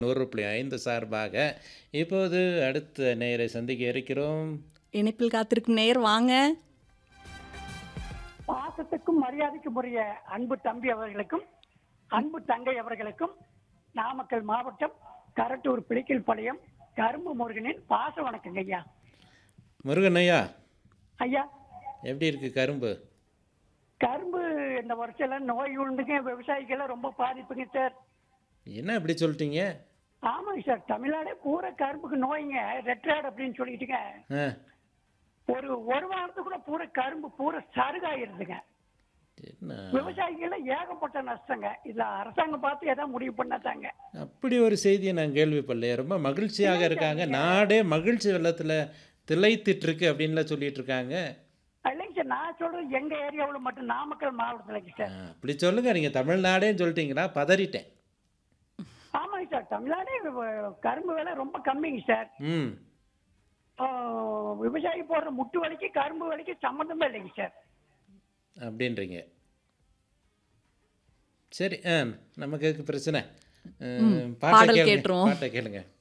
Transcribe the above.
நூறு புள்ளி ஐந்து சார்பாக இப்போது அடுத்த நேரை சந்திக்க இருக்கிறோம் இணைப்பில் காத்திருக்கும் நேர் வாங்க பாசத்துக்கும் மரியாதைக்கும் உரிய அன்பு தம்பி அவர்களுக்கும் அன்பு தங்கை அவர்களுக்கும் நாமக்கல் மாவட்டம் கரட்டூர் பிளிக்கல் பாளையம் கரும்பு முருகனின் பாச வணக்கங்க ஐயா முருகன் ஐயா ஐயா எப்படி இருக்கு கரும்பு கரும்பு இந்த வருஷம் நோய் உண்டுங்க விவசாயிகள் ரொம்ப பாதிப்புங்க சார் என்ன இப்படி சொல்லிட்டீங்க ஆமாங்க சார் தமிழ்நாடே பூரா கரும்புக்கு நோய்ங்க ரெட்ராய்டு அப்படின்னு சொல்லிட்டுங்க ஆ ஒரு ஒரு வாரத்துக்குள்ள பூரா கரும்பு பூரா சருகாயிருதுங்க என்ன விவசாயிகள் ஏகப்பட்ட நஷ்டங்க இதுல அரசாங்கம் பார்த்து ஏதாவது முடிவு பண்ணாதாங்க அப்படி ஒரு செய்தியை நான் கேள்விப்படலையே ரொம்ப மகிழ்ச்சியாக இருக்காங்க நாடே மகிழ்ச்சி வெள்ளத்தில் திளைத்திட்டு இருக்கு அப்படின்லாம் சொல்லிட்டு இருக்காங்க இல்லைங்க சார் நான் சொல்றது எங்க ஏரியாவில் மட்டும் நாமக்கல் மாவட்டத்துலங்க ஆ, சார் அப்படி சொல்லுங்க நீங்கள் தமிழ்நாடேன்னு சொல்லிட்டீங்களா பதறிட்டேன் ஆமாங்க சார் தமிழ்நாடே வ- கரும்பு விலை ரொம்ப கம்மிங்க சார் ம் ஆ, விவசாயி போடுற முட்டு வலிக்கு கரும்பு வலிக்கு சம்மந்தமே இல்லைங்க சார் அப்படின்றீங்க சரி ஆ நமக்கு எதுக்கு பிரச்சனை ஆ, ம், பாட்டை பாடல் கேளுங்க கேட்டுருவோம். பாட்டை கேளுங்க